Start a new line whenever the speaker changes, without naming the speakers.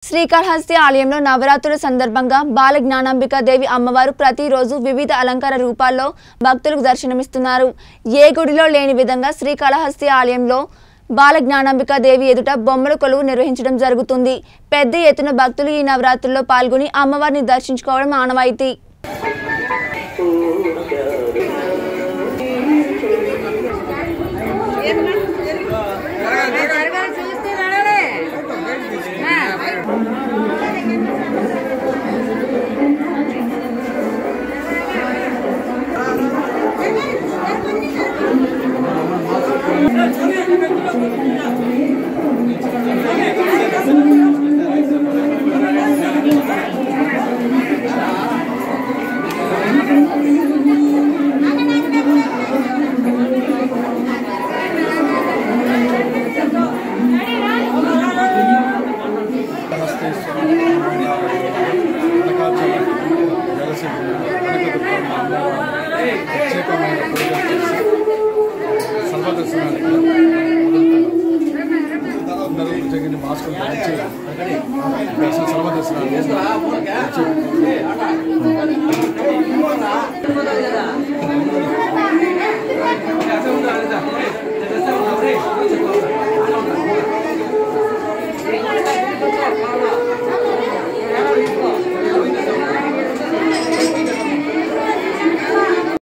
శ్రీకాళహస్తి ఆలయంలో నవరాత్రుల సందర్భంగా బాల జ్ఞానాంబిక దేవి అమ్మవారు ప్రతిరోజు వివిధ అలంకార రూపాల్లో భక్తులకు దర్శనమిస్తున్నారు ఏ గుడిలో లేని విధంగా శ్రీకాళహస్తి ఆలయంలో బాల జ్ఞానాంబిక దేవి ఎదుట బొమ్మల కొలువు నిర్వహించడం జరుగుతుంది పెద్ద ఎత్తున భక్తులు ఈ నవరాత్రుల్లో పాల్గొని అమ్మవారిని దర్శించుకోవడం ఆనవాయితీ
చూస్తే నడవలే
నమస్తే అనకాచల జలసిద్ధ కనకదుర్గమ్మ అమ్మవారిని ప్రత్యేకమైన పూజలు చేసి సర్వదర్శనానికి అందరూ జగిన మాస్కులు ధరించి దర్శన సర్వదర్శనాలు వచ్చి